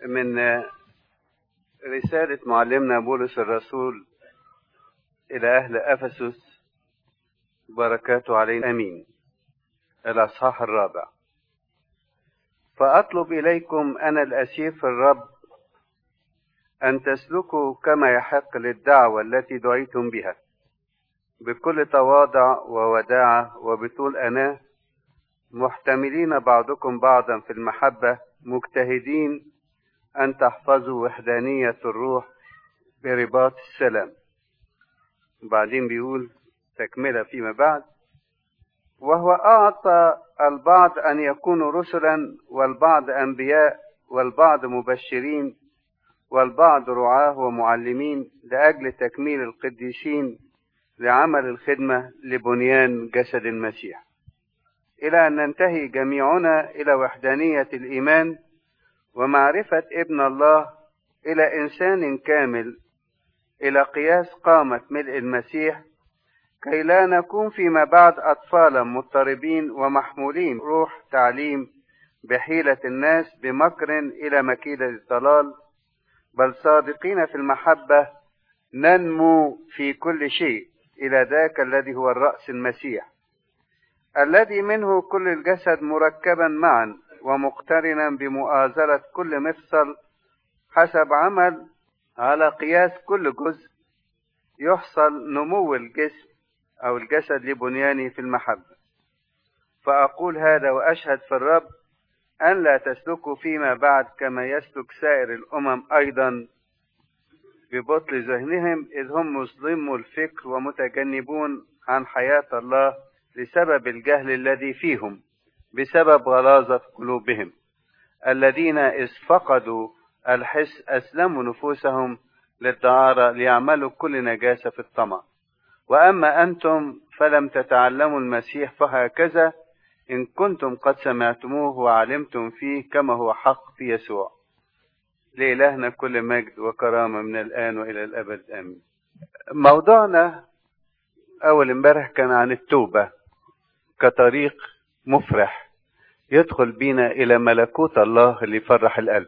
من رسالة معلمنا بولس الرسول إلى أهل أفسس بركاته علينا أمين الأصحاح الرابع فأطلب إليكم أنا الأسير في الرب أن تسلكوا كما يحق للدعوة التي دعيتم بها بكل تواضع ووداعة وبطول أناه محتملين بعضكم بعضا في المحبة مجتهدين أن تحفظوا وحدانية الروح برباط السلام وبعدين بيقول تكملة فيما بعد وهو أعطى البعض أن يكونوا رسلا والبعض أنبياء والبعض مبشرين والبعض رعاة ومعلمين لأجل تكميل القديسين لعمل الخدمة لبنيان جسد المسيح إلى أن ننتهي جميعنا إلى وحدانية الإيمان ومعرفة ابن الله إلى إنسان كامل إلى قياس قامة ملء المسيح كي لا نكون فيما بعد أطفالا مضطربين ومحمولين روح تعليم بحيلة الناس بمكر إلى مكيدة الضلال بل صادقين في المحبة ننمو في كل شيء إلى ذاك الذي هو الرأس المسيح الذي منه كل الجسد مركبا معا ومقترنا بمؤازرة كل مفصل حسب عمل على قياس كل جزء يحصل نمو الجسم أو الجسد لبنيانه في المحبة فأقول هذا وأشهد في الرب أن لا تسلكوا فيما بعد كما يسلك سائر الأمم أيضا ببطل ذهنهم إذ هم مظلموا الفكر ومتجنبون عن حياة الله لسبب الجهل الذي فيهم بسبب غلاظة قلوبهم الذين إذ فقدوا الحس أسلموا نفوسهم للدعارة ليعملوا كل نجاسة في الطمع وأما أنتم فلم تتعلموا المسيح فهكذا إن كنتم قد سمعتموه وعلمتم فيه كما هو حق في يسوع لإلهنا كل مجد وكرامة من الآن وإلى الأبد آمين موضوعنا أول امبارح كان عن التوبة كطريق مفرح يدخل بينا إلى ملكوت الله اللي يفرح القلب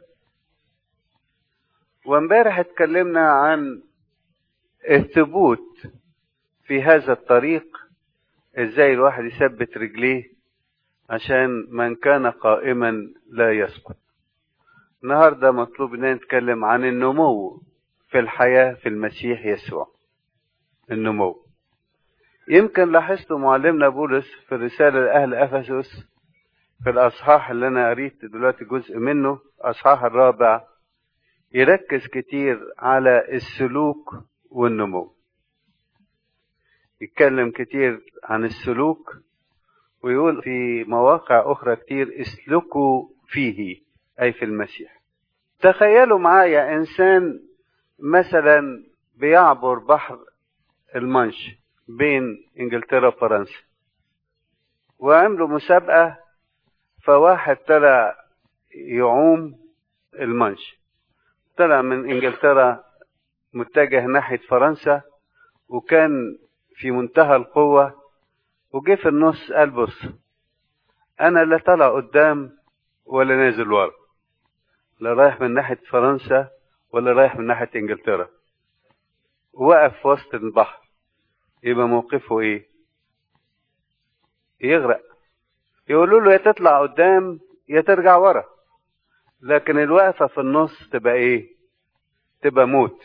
وامبارح اتكلمنا عن الثبوت في هذا الطريق ازاي الواحد يثبت رجليه عشان من كان قائما لا يسقط النهارده مطلوب ان نتكلم عن النمو في الحياه في المسيح يسوع النمو يمكن لاحظتوا معلمنا بولس في الرساله لاهل افسس في الاصحاح اللي انا قريت دلوقتي جزء منه اصحاح الرابع يركز كتير على السلوك والنمو يتكلم كتير عن السلوك ويقول في مواقع أخرى كتير اسلكوا فيه أي في المسيح تخيلوا معايا إنسان مثلا بيعبر بحر المانش بين إنجلترا وفرنسا وعملوا مسابقة فواحد طلع يعوم المانش طلع من إنجلترا متجه ناحية فرنسا وكان في منتهى القوة وجه في النص قال بص أنا لا طالع قدام ولا نازل ورا لا رايح من ناحية فرنسا ولا رايح من ناحية إنجلترا وقف في وسط البحر يبقى موقفه إيه؟ يغرق يقولوا له يا تطلع قدام يا ترجع ورا لكن الوقفة في النص تبقى إيه؟ تبقى موت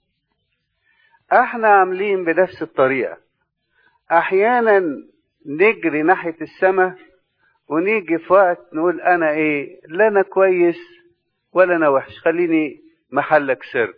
احنا عاملين بنفس الطريقة احيانا نجري ناحية السماء ونيجي في وقت نقول انا ايه لا انا كويس ولا انا وحش خليني محلك سر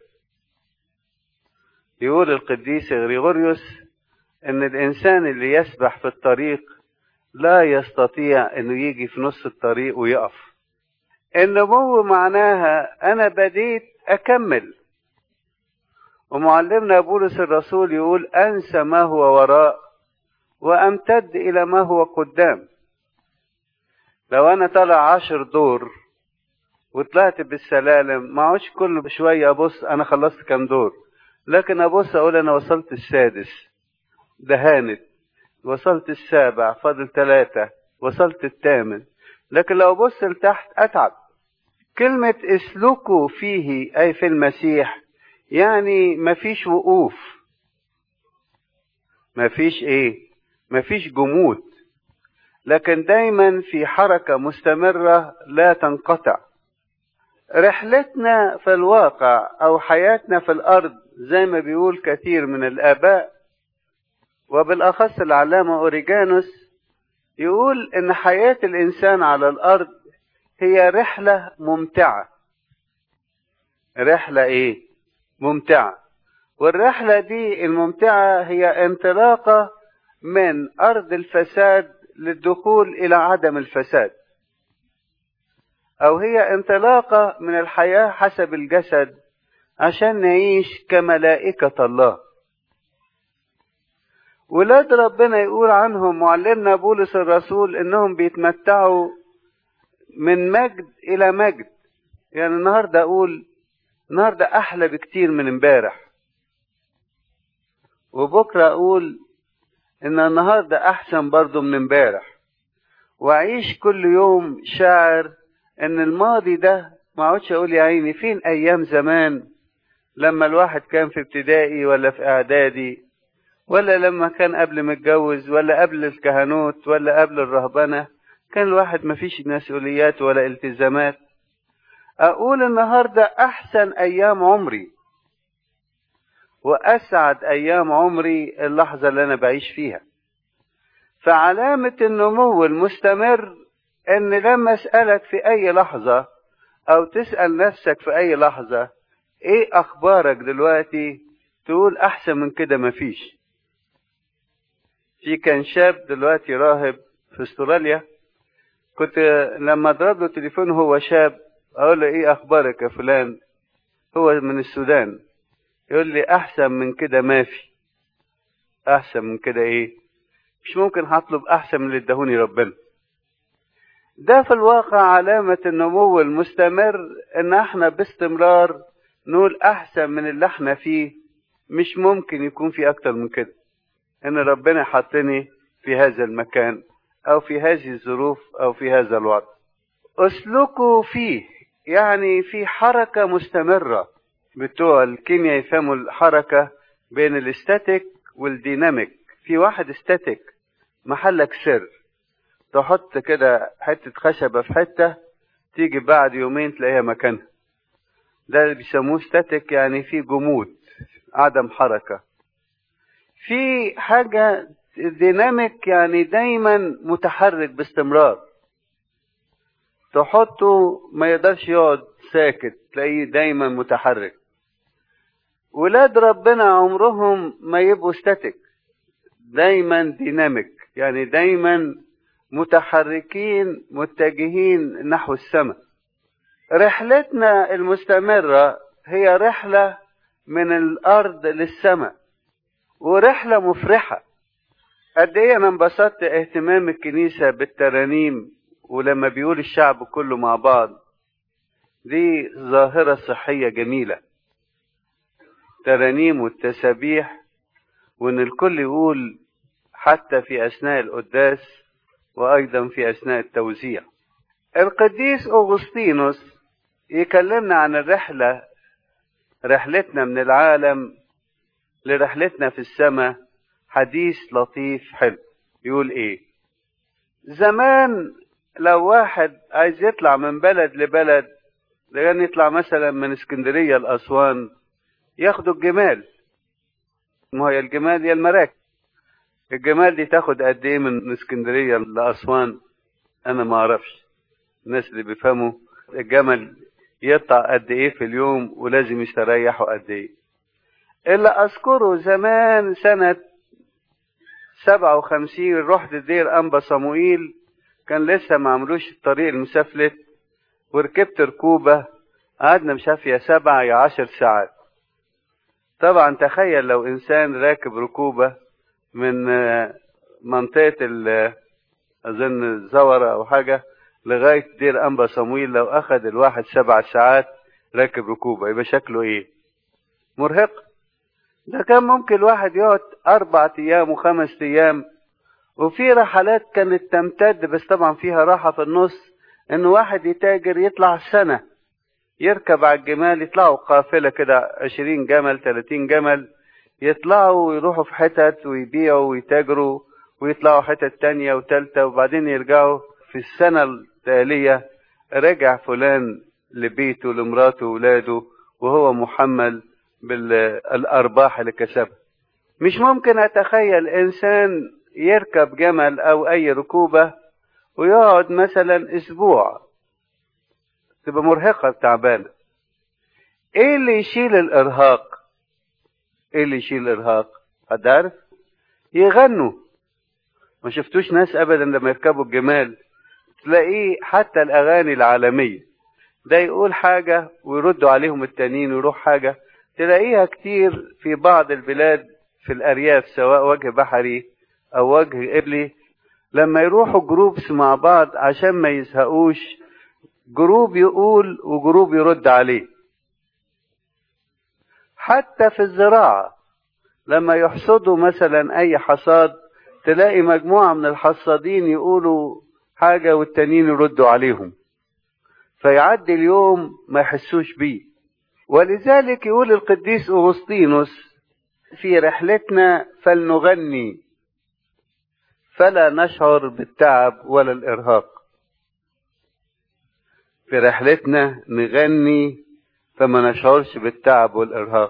يقول القديس غريغوريوس ان الانسان اللي يسبح في الطريق لا يستطيع انه يجي في نص الطريق ويقف النمو معناها انا بديت اكمل ومعلمنا بولس الرسول يقول انسى ما هو وراء وامتد الى ما هو قدام لو انا طالع عشر دور وطلعت بالسلالم ما عادش كل شوية ابص انا خلصت كام دور لكن ابص اقول انا وصلت السادس دهانت وصلت السابع فاضل ثلاثة وصلت الثامن لكن لو ابص لتحت اتعب كلمة اسلكوا فيه أي في المسيح يعني مفيش وقوف مفيش ايه مفيش جمود لكن دايما في حركة مستمرة لا تنقطع رحلتنا في الواقع او حياتنا في الارض زي ما بيقول كثير من الاباء وبالاخص العلامة اوريجانوس يقول ان حياة الانسان على الارض هي رحلة ممتعة رحلة ايه ممتعة والرحلة دي الممتعة هي انطلاقة من أرض الفساد للدخول إلى عدم الفساد أو هي انطلاقة من الحياة حسب الجسد عشان نعيش كملائكة الله ولاد ربنا يقول عنهم معلمنا بولس الرسول انهم بيتمتعوا من مجد الى مجد يعني النهارده اقول النهارده احلى بكتير من امبارح وبكره اقول ان النهارده احسن برضه من امبارح واعيش كل يوم شاعر ان الماضي ده ما اقعدش اقول يا عيني فين ايام زمان لما الواحد كان في ابتدائي ولا في اعدادي ولا لما كان قبل متجوز ولا قبل الكهنوت ولا قبل الرهبنة كان الواحد مفيش مسؤوليات ولا التزامات اقول النهاردة احسن ايام عمري واسعد ايام عمري اللحظة اللي انا بعيش فيها فعلامة النمو المستمر ان لما اسألك في اي لحظة او تسأل نفسك في اي لحظة ايه اخبارك دلوقتي تقول احسن من كده مفيش في كان شاب دلوقتي راهب في استراليا كنت لما اضرب له تليفون هو شاب اقول له ايه اخبارك يا فلان هو من السودان يقول لي احسن من كده ما في احسن من كده ايه مش ممكن هطلب احسن من اللي ادهوني ربنا ده في الواقع علامة النمو المستمر ان احنا باستمرار نقول احسن من اللي احنا فيه مش ممكن يكون في اكتر من كده ان ربنا حطني في هذا المكان او في هذه الظروف او في هذا الوضع اسلكوا فيه يعني في حركة مستمرة بتوع الكيمياء يفهموا الحركة بين الاستاتيك والديناميك في واحد استاتيك محلك سر تحط كده حتة خشبة في حتة تيجي بعد يومين تلاقيها مكانها ده اللي بيسموه ستاتيك يعني في جمود عدم حركة في حاجة ديناميك يعني دايما متحرك باستمرار تحطه ما يقدرش يقعد ساكت تلاقيه دايما متحرك ولاد ربنا عمرهم ما يبقوا ستاتيك دايما ديناميك يعني دايما متحركين متجهين نحو السماء رحلتنا المستمرة هي رحلة من الأرض للسماء ورحلة مفرحة قد ايه انا انبسطت اهتمام الكنيسة بالترانيم ولما بيقول الشعب كله مع بعض دي ظاهرة صحية جميلة ترانيم والتسابيح وان الكل يقول حتى في اثناء القداس وايضا في اثناء التوزيع القديس اغسطينوس يكلمنا عن الرحلة رحلتنا من العالم لرحلتنا في السماء حديث لطيف حلو يقول ايه زمان لو واحد عايز يطلع من بلد لبلد لان يطلع مثلا من اسكندرية لأسوان ياخدوا الجمال ما هي الجمال هي المراكب الجمال دي تاخد قد ايه من اسكندرية لأسوان انا ما اعرفش الناس اللي بيفهموا الجمل يقطع قد ايه في اليوم ولازم يستريحوا قد ايه الا اذكره زمان سنة سبعة وخمسين رحت دير انبا صموئيل كان لسه ما عملوش الطريق المسافلت وركبت ركوبة قعدنا مش عارف يا سبع يا عشر ساعات طبعا تخيل لو انسان راكب ركوبة من منطقة اظن زورة او حاجة لغاية دير انبا صمويل لو اخد الواحد سبع ساعات راكب ركوبة يبقى شكله ايه مرهق ده كان ممكن الواحد يقعد اربع ايام وخمس ايام وفي رحلات كانت تمتد بس طبعا فيها راحة في النص ان واحد يتاجر يطلع سنة يركب على الجمال يطلعوا قافلة كده عشرين جمل تلاتين جمل يطلعوا ويروحوا في حتت ويبيعوا ويتاجروا ويطلعوا حتت تانية وتالتة وبعدين يرجعوا في السنة التالية رجع فلان لبيته لمراته وولاده وهو محمل بالأرباح اللي كسبها مش ممكن أتخيل إنسان يركب جمل أو أي ركوبة ويقعد مثلا أسبوع تبقى مرهقة تعبانة إيه اللي يشيل الإرهاق؟ إيه اللي يشيل الإرهاق؟ حد عارف؟ يغنوا ما شفتوش ناس أبدا لما يركبوا الجمال تلاقيه حتى الأغاني العالمية ده يقول حاجة ويردوا عليهم التانيين ويروح حاجة تلاقيها كتير في بعض البلاد في الأرياف سواء وجه بحري أو وجه قبلي لما يروحوا جروبس مع بعض عشان ما يزهقوش جروب يقول وجروب يرد عليه حتى في الزراعة لما يحصدوا مثلا أي حصاد تلاقي مجموعة من الحصادين يقولوا حاجة والتانيين يردوا عليهم فيعدي اليوم ما يحسوش بيه ولذلك يقول القديس أغسطينوس في رحلتنا فلنغني فلا نشعر بالتعب ولا الإرهاق في رحلتنا نغني فما نشعرش بالتعب والإرهاق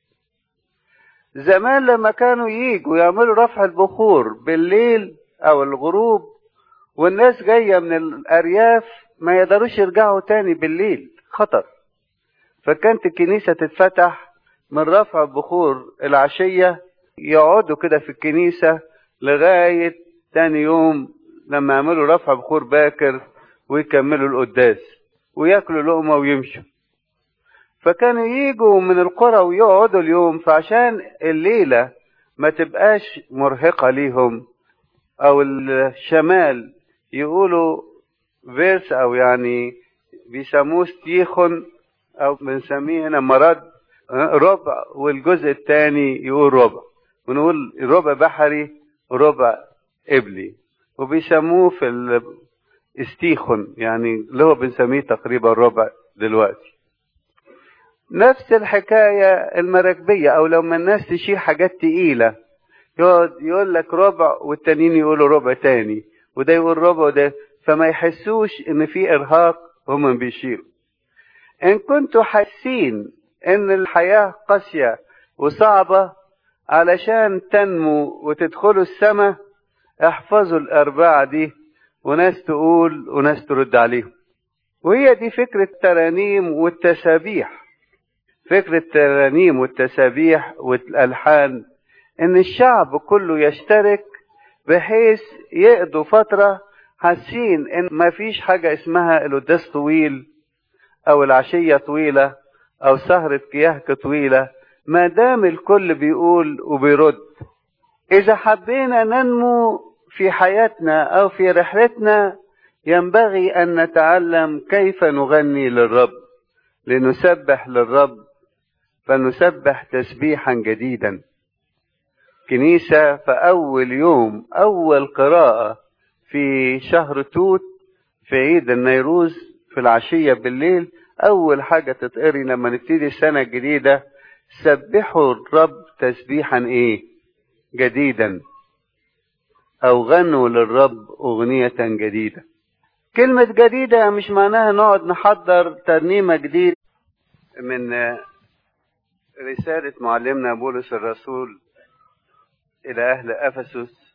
زمان لما كانوا ييجوا يعملوا رفع البخور بالليل أو الغروب والناس جاية من الأرياف ما يقدروش يرجعوا تاني بالليل خطر فكانت الكنيسة تتفتح من رفع البخور العشية يقعدوا كده في الكنيسة لغاية تاني يوم لما يعملوا رفع بخور باكر ويكملوا القداس وياكلوا لقمة ويمشوا فكانوا ييجوا من القرى ويقعدوا اليوم فعشان الليلة ما تبقاش مرهقة ليهم أو الشمال يقولوا فيرس أو يعني بيسموه ستيخن أو بنسميه هنا مرض ربع والجزء الثاني يقول ربع ونقول ربع بحري وربع قبلي وبيسموه في استيخن يعني اللي هو بنسميه تقريبا ربع دلوقتي نفس الحكاية المراكبية أو لما الناس تشيل حاجات تقيلة يقعد يقول لك ربع والتانيين يقولوا ربع تاني وده يقول ربع وده فما يحسوش إن في إرهاق هم بيشيلوا إن كنتوا حاسين إن الحياة قاسية وصعبة علشان تنمو وتدخلوا السماء احفظوا الأربعة دي وناس تقول وناس ترد عليهم وهي دي فكرة الترانيم والتسابيح فكرة الترانيم والتسابيح والألحان إن الشعب كله يشترك بحيث يقضوا فترة حاسين إن مفيش حاجة اسمها القداس طويل أو العشية طويلة أو سهرة كياهك طويلة ما دام الكل بيقول وبيرد إذا حبينا ننمو في حياتنا أو في رحلتنا ينبغي أن نتعلم كيف نغني للرب لنسبح للرب فنسبح تسبيحا جديدا كنيسة في أول يوم أول قراءة في شهر توت في عيد النيروز في العشية بالليل أول حاجة تتقري لما نبتدي السنة الجديدة سبحوا الرب تسبيحا إيه جديدا أو غنوا للرب أغنية جديدة كلمة جديدة مش معناها نقعد نحضر ترنيمة جديدة من رسالة معلمنا بولس الرسول إلى أهل أفسس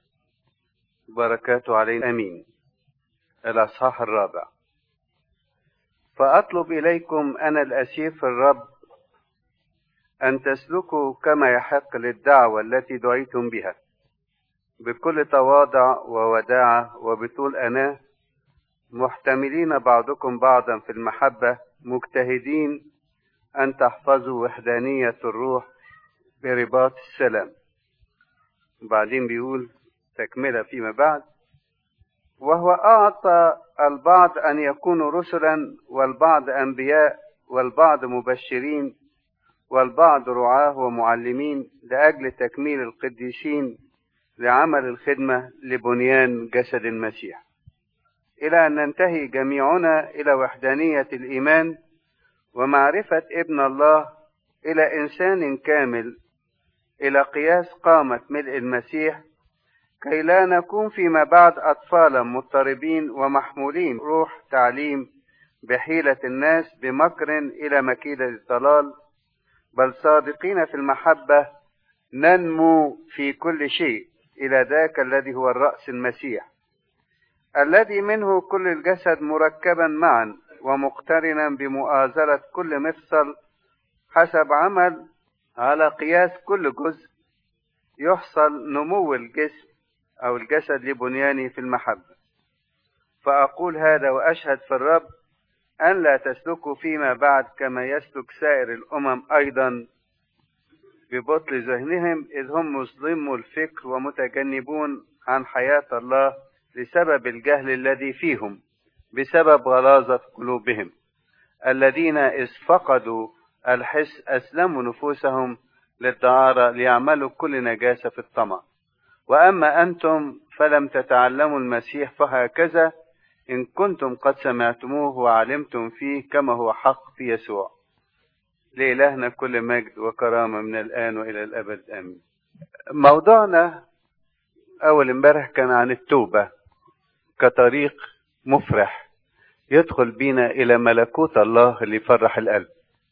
بركاته علينا أمين الأصحاح الرابع فأطلب إليكم أنا الأسير في الرب أن تسلكوا كما يحق للدعوة التي دعيتم بها بكل تواضع ووداعة وبطول أناة محتملين بعضكم بعضا في المحبة مجتهدين أن تحفظوا وحدانية الروح برباط السلام وبعدين بيقول تكملة فيما بعد وهو أعطى البعض أن يكونوا رسلا والبعض أنبياء والبعض مبشرين والبعض رعاة ومعلمين لأجل تكميل القديسين لعمل الخدمة لبنيان جسد المسيح إلى أن ننتهي جميعنا إلى وحدانية الإيمان ومعرفة ابن الله إلى إنسان كامل إلى قياس قامة ملء المسيح كي لا نكون فيما بعد أطفالا مضطربين ومحمولين روح تعليم بحيلة الناس بمكر إلى مكيدة الضلال بل صادقين في المحبة ننمو في كل شيء إلى ذاك الذي هو الرأس المسيح الذي منه كل الجسد مركبا معا ومقترنا بمؤازرة كل مفصل حسب عمل على قياس كل جزء يحصل نمو الجسم أو الجسد لبنيانه في المحبة فأقول هذا وأشهد في الرب أن لا تسلكوا فيما بعد كما يسلك سائر الأمم أيضا ببطل ذهنهم إذ هم مظلموا الفكر ومتجنبون عن حياة الله لسبب الجهل الذي فيهم بسبب غلاظة قلوبهم الذين إذ فقدوا الحس أسلموا نفوسهم للدعارة ليعملوا كل نجاسة في الطمع وأما أنتم فلم تتعلموا المسيح فهكذا إن كنتم قد سمعتموه وعلمتم فيه كما هو حق في يسوع لإلهنا كل مجد وكرامة من الآن وإلى الأبد آمين موضوعنا أول امبارح كان عن التوبة كطريق مفرح يدخل بينا إلى ملكوت الله اللي يفرح القلب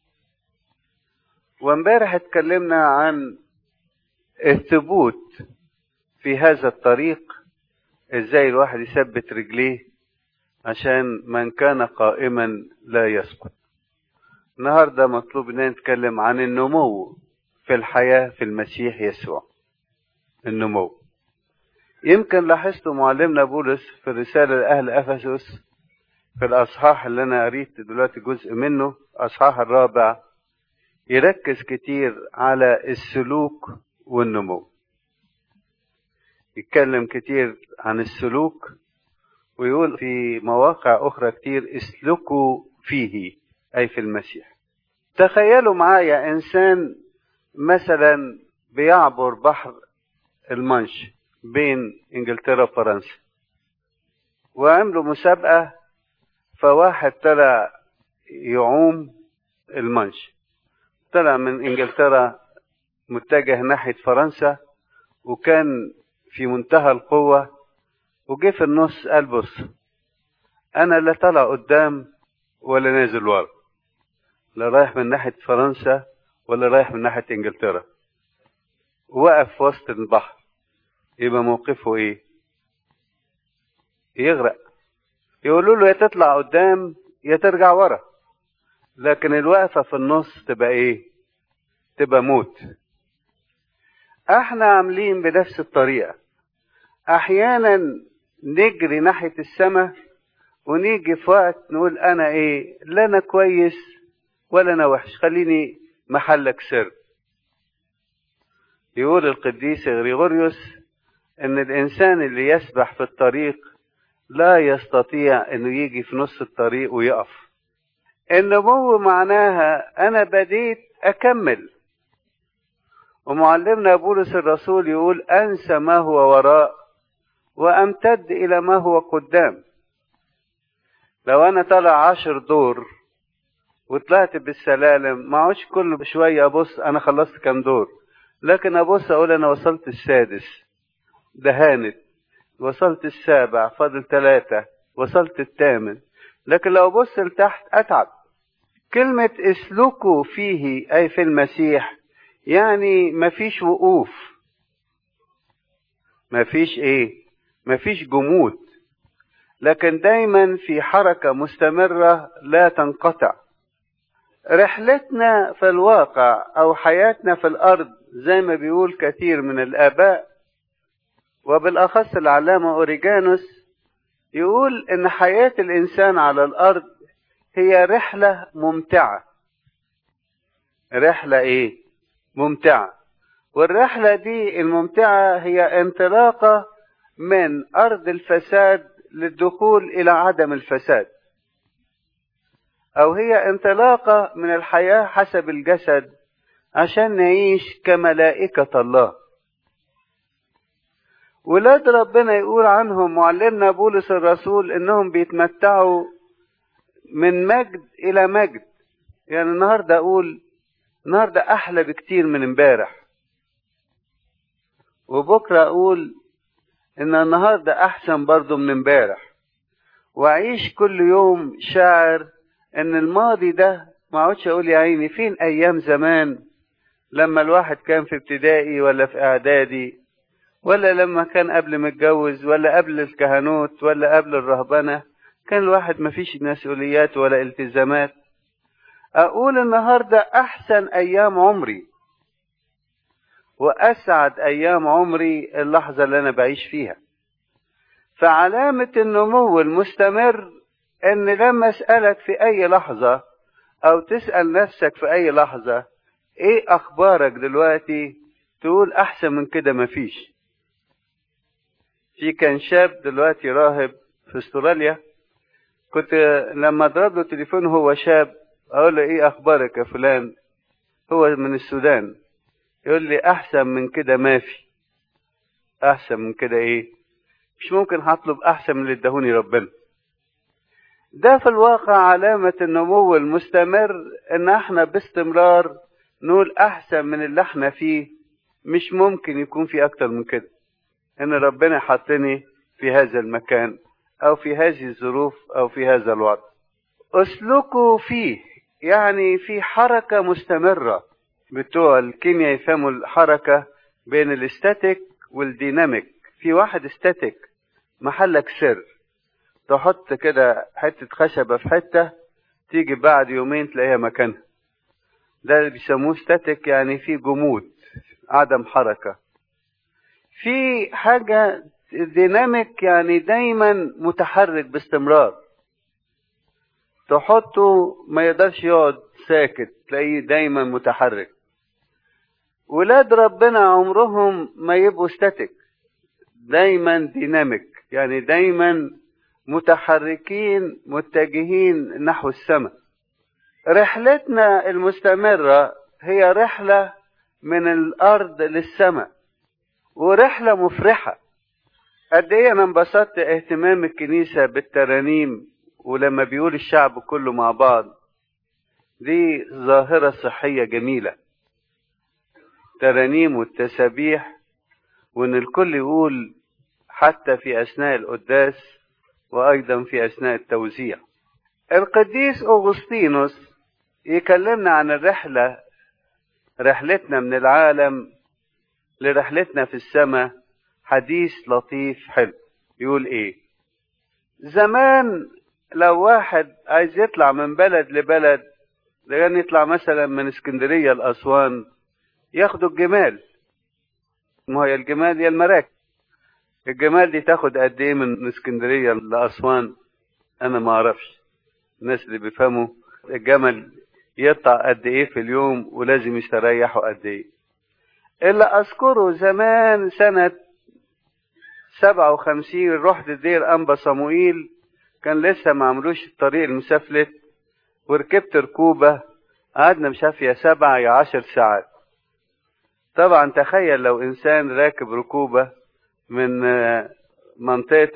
وامبارح اتكلمنا عن الثبوت في هذا الطريق ازاي الواحد يثبت رجليه عشان من كان قائما لا يسقط النهاردة مطلوب ان نتكلم عن النمو في الحياة في المسيح يسوع النمو يمكن لاحظتوا معلمنا بولس في الرسالة لأهل أفسس في الأصحاح اللي أنا قريت دلوقتي جزء منه أصحاح الرابع يركز كتير على السلوك والنمو يتكلم كتير عن السلوك ويقول في مواقع أخرى كتير اسلكوا فيه أي في المسيح تخيلوا معايا إنسان مثلا بيعبر بحر المانش بين إنجلترا وفرنسا وعملوا مسابقة فواحد طلع يعوم المانش طلع من إنجلترا متجه ناحية فرنسا وكان في منتهى القوة وجه في النص قال بص أنا لا طالع قدام ولا نازل ورا لا رايح من ناحية فرنسا ولا رايح من ناحية إنجلترا وقف في وسط البحر يبقى موقفه إيه؟ يغرق يقولوا له يا تطلع قدام يا ترجع ورا لكن الوقفة في النص تبقى إيه؟ تبقى موت احنا عاملين بنفس الطريقة احيانا نجري ناحية السماء ونيجي في وقت نقول انا ايه لا انا كويس ولا انا وحش خليني محلك سر يقول القديس غريغوريوس ان الانسان اللي يسبح في الطريق لا يستطيع انه يجي في نص الطريق ويقف النمو معناها انا بديت اكمل ومعلمنا بولس الرسول يقول انسى ما هو وراء وامتد الى ما هو قدام لو انا طالع عشر دور وطلعت بالسلالم ما عادش كل شوية ابص انا خلصت كام دور لكن ابص اقول انا وصلت السادس دهانت وصلت السابع فاضل ثلاثة وصلت الثامن لكن لو ابص لتحت اتعب كلمة اسلكوا فيه اي في المسيح يعني مفيش وقوف مفيش ايه مفيش جمود لكن دايما في حركة مستمرة لا تنقطع رحلتنا في الواقع او حياتنا في الارض زي ما بيقول كثير من الاباء وبالاخص العلامة اوريجانوس يقول ان حياة الانسان على الارض هي رحلة ممتعة رحلة ايه ممتعة والرحلة دي الممتعة هي انطلاقة من أرض الفساد للدخول إلى عدم الفساد أو هي انطلاقة من الحياة حسب الجسد عشان نعيش كملائكة الله ولاد ربنا يقول عنهم معلمنا بولس الرسول انهم بيتمتعوا من مجد الى مجد يعني النهاردة أقول النهاردة أحلى بكتير من امبارح وبكرة أقول إن النهاردة أحسن برضو من امبارح وأعيش كل يوم شاعر إن الماضي ده ما اقعدش أقول يا عيني فين أيام زمان لما الواحد كان في ابتدائي ولا في إعدادي ولا لما كان قبل متجوز ولا قبل الكهنوت ولا قبل الرهبنة كان الواحد مفيش مسؤوليات ولا التزامات أقول النهاردة أحسن أيام عمري وأسعد أيام عمري اللحظة اللي أنا بعيش فيها فعلامة النمو المستمر إن لما أسألك في أي لحظة أو تسأل نفسك في أي لحظة إيه أخبارك دلوقتي تقول أحسن من كده مفيش في كان شاب دلوقتي راهب في استراليا كنت لما اضرب له تليفون هو شاب اقول له ايه اخبارك يا فلان هو من السودان يقول لي احسن من كده ما في احسن من كده ايه مش ممكن هطلب احسن من اللي ادهوني ربنا ده في الواقع علامة النمو المستمر ان احنا باستمرار نقول احسن من اللي احنا فيه مش ممكن يكون في اكتر من كده ان ربنا حطني في هذا المكان او في هذه الظروف او في هذا الوضع اسلكوا فيه يعني في حركة مستمرة بتوع الكيمياء يفهموا الحركة بين الاستاتيك والديناميك في واحد استاتيك محلك سر تحط كده حتة خشبة في حتة تيجي بعد يومين تلاقيها مكانها ده اللي بيسموه ستاتيك يعني في جمود عدم حركة في حاجة ديناميك يعني دايما متحرك باستمرار تحطه ما يقدرش يقعد ساكت تلاقيه دايما متحرك ولاد ربنا عمرهم ما يبقوا ستاتيك دايما ديناميك يعني دايما متحركين متجهين نحو السماء رحلتنا المستمرة هي رحلة من الأرض للسماء ورحلة مفرحة قد ايه انا انبسطت اهتمام الكنيسة بالترانيم ولما بيقول الشعب كله مع بعض دي ظاهرة صحية جميلة ترانيم والتسابيح وان الكل يقول حتى في اثناء القداس وايضا في اثناء التوزيع القديس اغسطينوس يكلمنا عن الرحلة رحلتنا من العالم لرحلتنا في السماء حديث لطيف حلو يقول ايه زمان لو واحد عايز يطلع من بلد لبلد لان يطلع مثلا من اسكندرية لأسوان ياخدوا الجمال ما هي الجمال هي المراكب الجمال دي تاخد قد ايه من اسكندرية لأسوان انا ما اعرفش الناس اللي بيفهموا الجمل يقطع قد ايه في اليوم ولازم يستريحوا قد ايه اللي اذكره زمان سنة سبعة وخمسين رحت دير انبا صموئيل كان لسه ما عملوش الطريق المسافلت وركبت ركوبة قعدنا مش عارف يا سبع يا عشر ساعات طبعا تخيل لو انسان راكب ركوبة من منطقة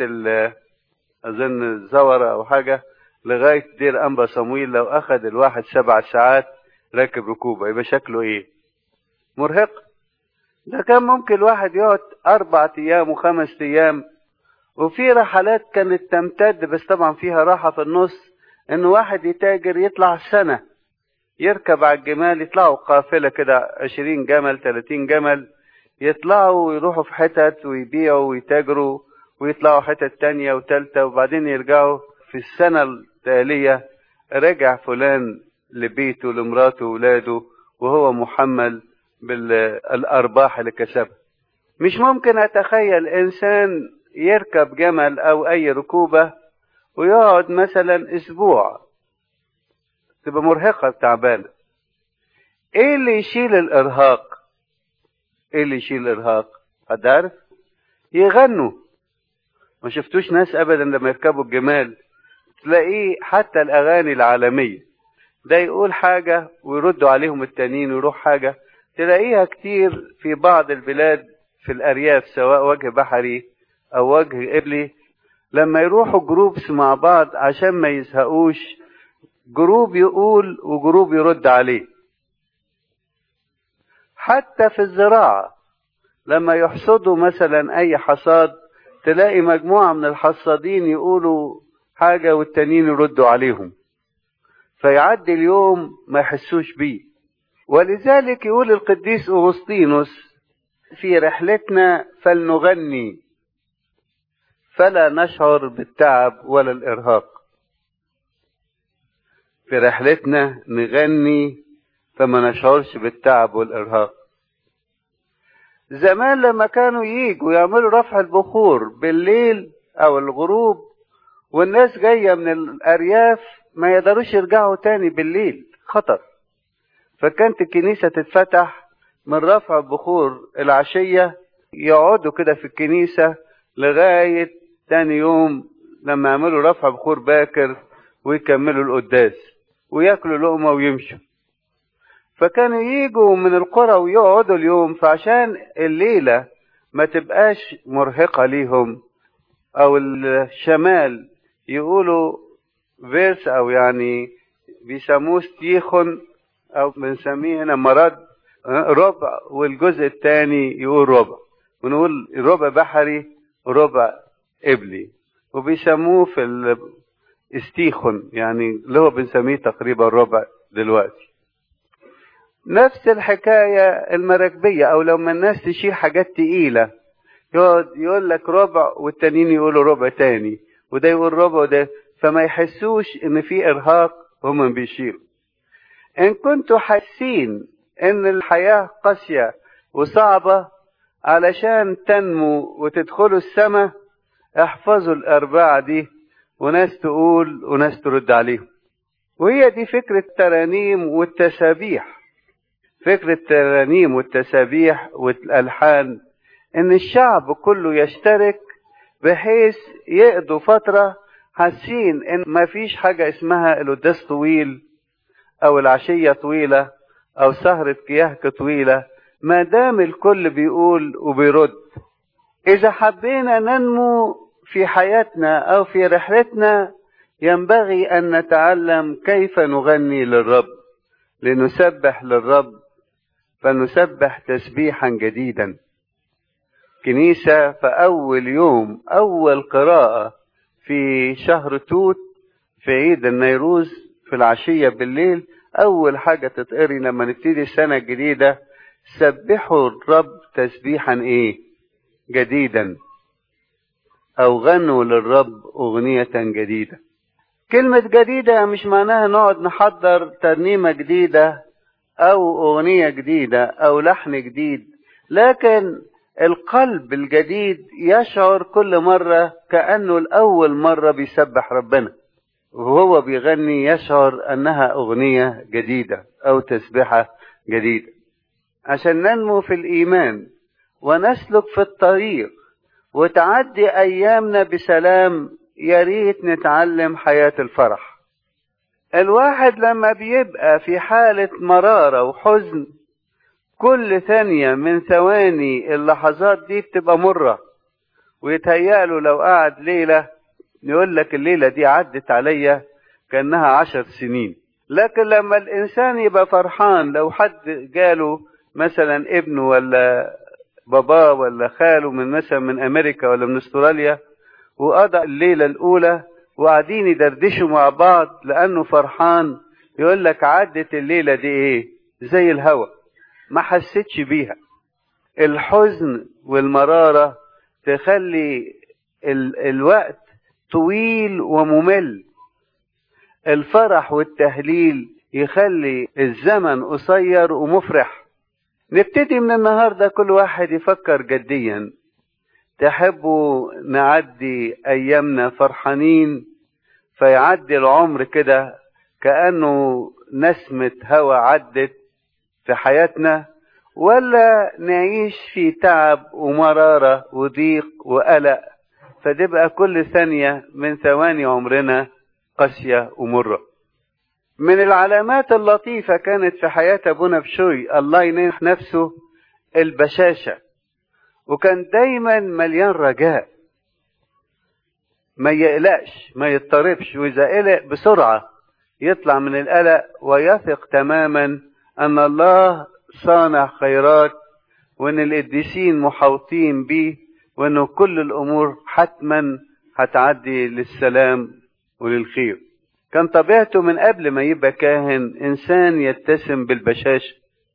اظن الزورة او حاجة لغاية دير انبا صمويل لو اخد الواحد سبع ساعات راكب ركوبة يبقى شكله ايه مرهق ده كان ممكن الواحد يقعد اربع ايام وخمس ايام وفي رحلات كانت تمتد بس طبعا فيها راحة في النص ان واحد يتاجر يطلع سنة يركب على الجمال يطلعوا قافلة كده عشرين جمل تلاتين جمل يطلعوا ويروحوا في حتت ويبيعوا ويتاجروا ويطلعوا حتت تانية وتالتة وبعدين يرجعوا في السنة التالية رجع فلان لبيته لمراته وولاده وهو محمل بالأرباح اللي كسبها مش ممكن أتخيل إنسان يركب جمل أو أي ركوبة ويقعد مثلا أسبوع تبقى مرهقة تعبانة إيه اللي يشيل الإرهاق؟ إيه اللي يشيل الإرهاق؟ حد عارف؟ يغنوا ما شفتوش ناس أبدا لما يركبوا الجمال تلاقيه حتى الأغاني العالمية ده يقول حاجة ويردوا عليهم التانيين ويروح حاجة تلاقيها كتير في بعض البلاد في الأرياف سواء وجه بحري أو وجه قبلي لما يروحوا جروبس مع بعض عشان ما يزهقوش جروب يقول وجروب يرد عليه حتى في الزراعة لما يحصدوا مثلا أي حصاد تلاقي مجموعة من الحصادين يقولوا حاجة والتانيين يردوا عليهم فيعدي اليوم ما يحسوش بيه ولذلك يقول القديس أغسطينوس في رحلتنا فلنغني فلا نشعر بالتعب ولا الإرهاق في رحلتنا نغني فما نشعرش بالتعب والإرهاق زمان لما كانوا ييجوا يعملوا رفع البخور بالليل أو الغروب والناس جاية من الأرياف ما يقدروش يرجعوا تاني بالليل خطر فكانت الكنيسة تتفتح من رفع البخور العشية يقعدوا كده في الكنيسة لغاية تاني يوم لما يعملوا رفع بخور باكر ويكملوا القداس وياكلوا لقمة ويمشوا فكانوا ييجوا من القرى ويقعدوا اليوم فعشان الليلة ما تبقاش مرهقة ليهم أو الشمال يقولوا فيرس أو يعني بيسموه ستيخن أو بنسميه هنا مرض ربع والجزء الثاني يقول ربع ونقول ربع بحري وربع قبلي وبيسموه في استيخن يعني اللي هو بنسميه تقريبا ربع دلوقتي نفس الحكاية المراكبية أو لما الناس تشيل حاجات تقيلة يقعد يقول لك ربع والتانيين يقولوا ربع تاني وده يقول ربع وده فما يحسوش إن في إرهاق هم بيشيلوا إن كنتوا حاسين إن الحياة قاسية وصعبة علشان تنمو وتدخلوا السماء احفظوا الأربعة دي وناس تقول وناس ترد عليهم وهي دي فكرة الترانيم والتسابيح فكرة الترانيم والتسابيح والألحان إن الشعب كله يشترك بحيث يقضوا فترة حاسين إن مفيش حاجة اسمها القداس طويل أو العشية طويلة أو سهرة كياهك طويلة ما دام الكل بيقول وبيرد إذا حبينا ننمو في حياتنا أو في رحلتنا ينبغي أن نتعلم كيف نغني للرب لنسبح للرب فنسبح تسبيحا جديدا كنيسة في أول يوم أول قراءة في شهر توت في عيد النيروز في العشية بالليل أول حاجة تتقري لما نبتدي السنة الجديدة سبحوا الرب تسبيحا إيه جديدا أو غنوا للرب أغنية جديدة كلمة جديدة مش معناها نقعد نحضر ترنيمة جديدة أو أغنية جديدة أو لحن جديد لكن القلب الجديد يشعر كل مرة كأنه الأول مرة بيسبح ربنا وهو بيغني يشعر أنها أغنية جديدة أو تسبحة جديدة عشان ننمو في الإيمان ونسلك في الطريق وتعدي أيامنا بسلام يا ريت نتعلم حياة الفرح الواحد لما بيبقى في حالة مرارة وحزن كل ثانية من ثواني اللحظات دي بتبقى مرة ويتهيأله لو قعد ليلة يقول لك الليلة دي عدت عليا كأنها عشر سنين لكن لما الإنسان يبقى فرحان لو حد جاله مثلا ابنه ولا باباه ولا خاله من مثلا من أمريكا ولا من أستراليا وقضى الليلة الأولى وقاعدين يدردشوا مع بعض لأنه فرحان يقول لك عدت الليلة دي إيه زي الهوا ما حسيتش بيها الحزن والمرارة تخلي ال الوقت طويل وممل الفرح والتهليل يخلي الزمن قصير ومفرح نبتدي من النهاردة كل واحد يفكر جديا تحبوا نعدي أيامنا فرحانين فيعدي العمر كده كأنه نسمة هوا عدت في حياتنا ولا نعيش في تعب ومرارة وضيق وقلق فتبقى كل ثانية من ثواني عمرنا قاسية ومرة من العلامات اللطيفة كانت في حياة أبونا بشوي الله ينيح نفسه البشاشة وكان دايما مليان رجاء ما يقلقش ما يضطربش وإذا قلق بسرعة يطلع من القلق ويثق تماما ان الله صانع خيرات وان القديسين محوطين بيه وانه كل الامور حتما هتعدي للسلام وللخير كان طبيعته من قبل ما يبقى كاهن انسان يتسم بالبشاشه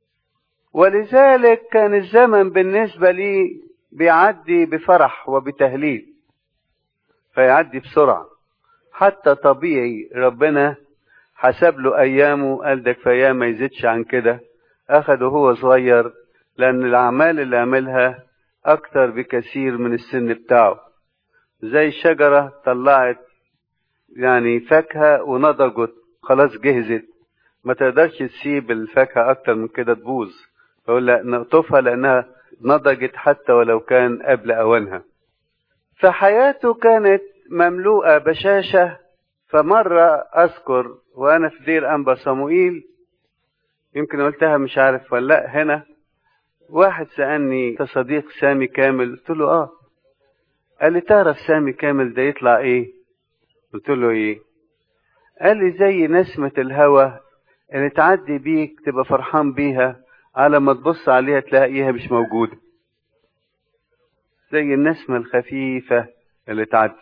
ولذلك كان الزمن بالنسبه لي بيعدي بفرح وبتهليل فيعدي بسرعه حتى طبيعي ربنا حسب له ايامه قال ده كفايه ما يزيدش عن كده اخده هو صغير لان الاعمال اللي عملها اكتر بكثير من السن بتاعه زي الشجره طلعت يعني فاكهه ونضجت خلاص جهزت ما تقدرش تسيب الفاكهه اكتر من كده تبوظ فقول لا نقطفها لانها نضجت حتى ولو كان قبل اوانها فحياته كانت مملوءه بشاشه فمره اذكر وانا في دير انبا صموئيل يمكن قلتها مش عارف ولا لا هنا واحد سالني انت صديق سامي كامل قلت له اه قال لي تعرف سامي كامل ده يطلع ايه قلت له ايه قال لي زي نسمة الهوى اللي تعدي بيك تبقى فرحان بيها على ما تبص عليها تلاقيها مش موجودة زي النسمة الخفيفة اللي تعدي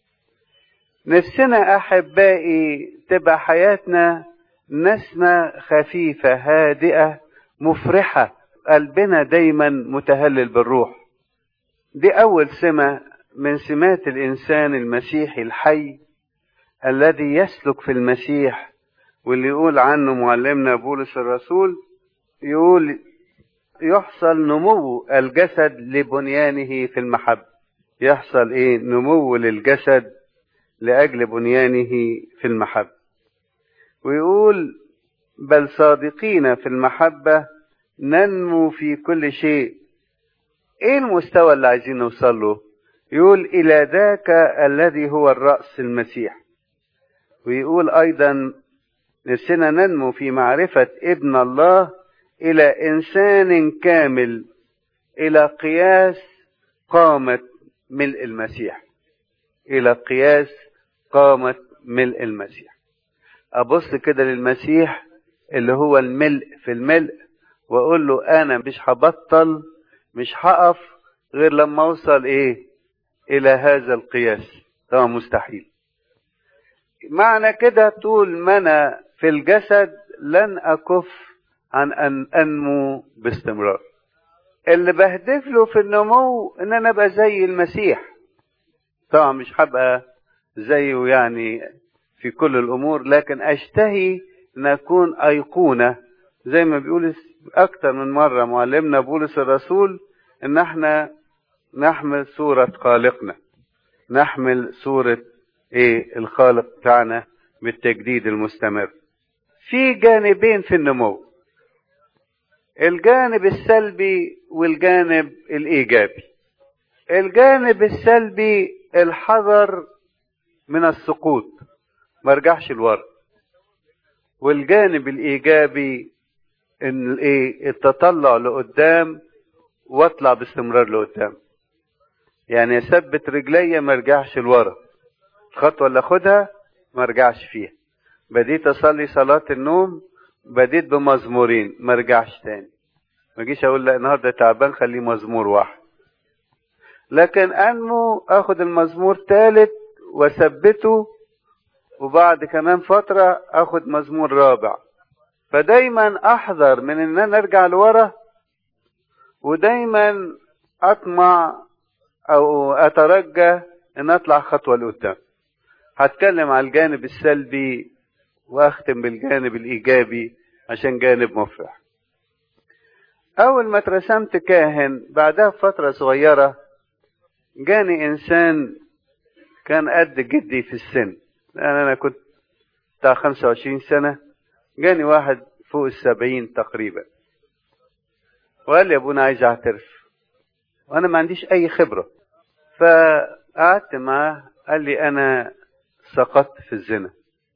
نفسنا أحبائي تبقى حياتنا نسمة خفيفة هادئة مفرحة قلبنا دايما متهلل بالروح دي أول سمة من سمات الإنسان المسيحي الحي الذي يسلك في المسيح واللي يقول عنه معلمنا بولس الرسول يقول يحصل نمو الجسد لبنيانه في المحبة يحصل ايه نمو للجسد لأجل بنيانه في المحبة ويقول بل صادقين في المحبة ننمو في كل شيء ايه المستوى اللي عايزين نوصل له يقول الى ذاك الذي هو الرأس المسيح ويقول ايضا نفسنا ننمو في معرفة ابن الله الى انسان كامل الى قياس قامة ملء المسيح الى قياس قامة ملء المسيح ابص كده للمسيح اللي هو الملء في الملء واقول له انا مش هبطل مش هقف غير لما اوصل ايه الى هذا القياس طبعا مستحيل معنى كده طول ما انا في الجسد لن اكف عن ان انمو باستمرار اللي بهدف له في النمو ان انا ابقى زي المسيح طبعا مش هبقى زيه يعني في كل الامور لكن اشتهي ان اكون ايقونه زي ما بيقول اكتر من مره معلمنا بولس الرسول ان احنا نحمل صوره خالقنا نحمل صوره ايه الخالق بتاعنا بالتجديد المستمر في جانبين في النمو الجانب السلبي والجانب الايجابي الجانب السلبي الحذر من السقوط ما ارجعش لورا والجانب الايجابي ان الايه التطلع لقدام واطلع باستمرار لقدام يعني اثبت رجليا ما ارجعش لورا الخطوه اللي اخدها ما ارجعش فيها بديت اصلي صلاه النوم بديت بمزمورين ما ارجعش تاني ما اجيش اقول لا النهارده تعبان خليه مزمور واحد لكن انمو اخد المزمور ثالث واثبته وبعد كمان فترة اخد مزمور رابع فدايما احذر من ان انا ارجع لورا ودايما اطمع او اترجى ان اطلع خطوة لقدام هتكلم على الجانب السلبي واختم بالجانب الايجابي عشان جانب مفرح اول ما اترسمت كاهن بعدها بفترة صغيرة جاني انسان كان قد جدي في السن لان انا كنت بتاع 25 سنة جاني واحد فوق السبعين تقريبا وقال لي يا ابونا عايز اعترف وانا ما عنديش اي خبرة فقعدت معاه قال لي انا سقطت في الزنا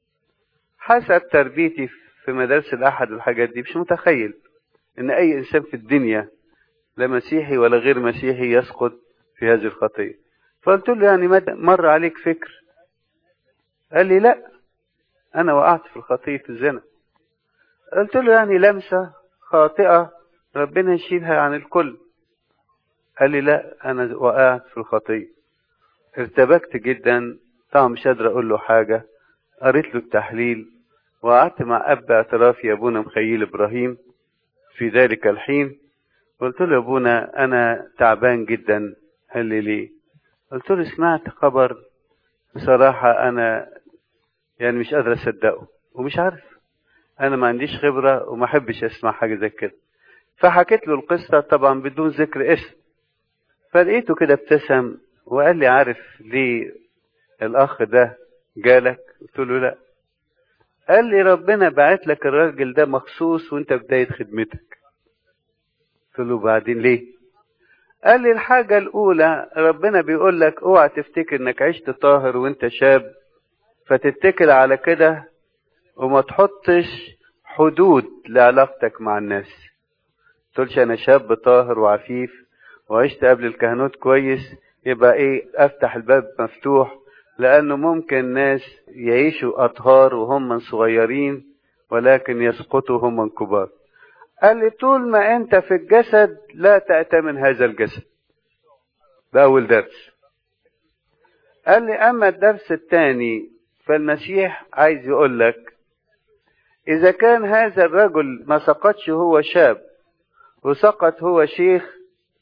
حسب تربيتي في مدارس الاحد والحاجات دي مش متخيل ان اي انسان في الدنيا لا مسيحي ولا غير مسيحي يسقط في هذه الخطيه فقلت له يعني مر عليك فكر قال لي لا انا وقعت في الخطيه في الزنا قلت له يعني لمسه خاطئه ربنا يشيلها عن الكل قال لي لا انا وقعت في الخطيه ارتبكت جدا طبعا مش قادر اقول له حاجه قريت له التحليل وقعدت مع اب اعترافي ابونا مخيل ابراهيم في ذلك الحين قلت له يا ابونا انا تعبان جدا قال لي ليه قلت له سمعت خبر بصراحة أنا يعني مش قادر أصدقه ومش عارف أنا ما عنديش خبرة وما أحبش أسمع حاجة زي كده فحكيت له القصة طبعا بدون ذكر اسم فلقيته كده ابتسم وقال لي عارف ليه الأخ ده جالك قلت له لا قال لي ربنا بعت لك الراجل ده مخصوص وانت بداية خدمتك قلت له بعدين ليه قال لي الحاجة الأولى ربنا بيقول لك اوعى تفتكر انك عشت طاهر وانت شاب فتتكل على كده وما تحطش حدود لعلاقتك مع الناس تقولش انا شاب طاهر وعفيف وعشت قبل الكهنوت كويس يبقى ايه افتح الباب مفتوح لانه ممكن ناس يعيشوا اطهار وهم صغيرين ولكن يسقطوا هم كبار قال لي طول ما انت في الجسد لا تأتمن هذا الجسد ده اول درس قال لي اما الدرس الثاني فالمسيح عايز يقول لك اذا كان هذا الرجل ما سقطش هو شاب وسقط هو شيخ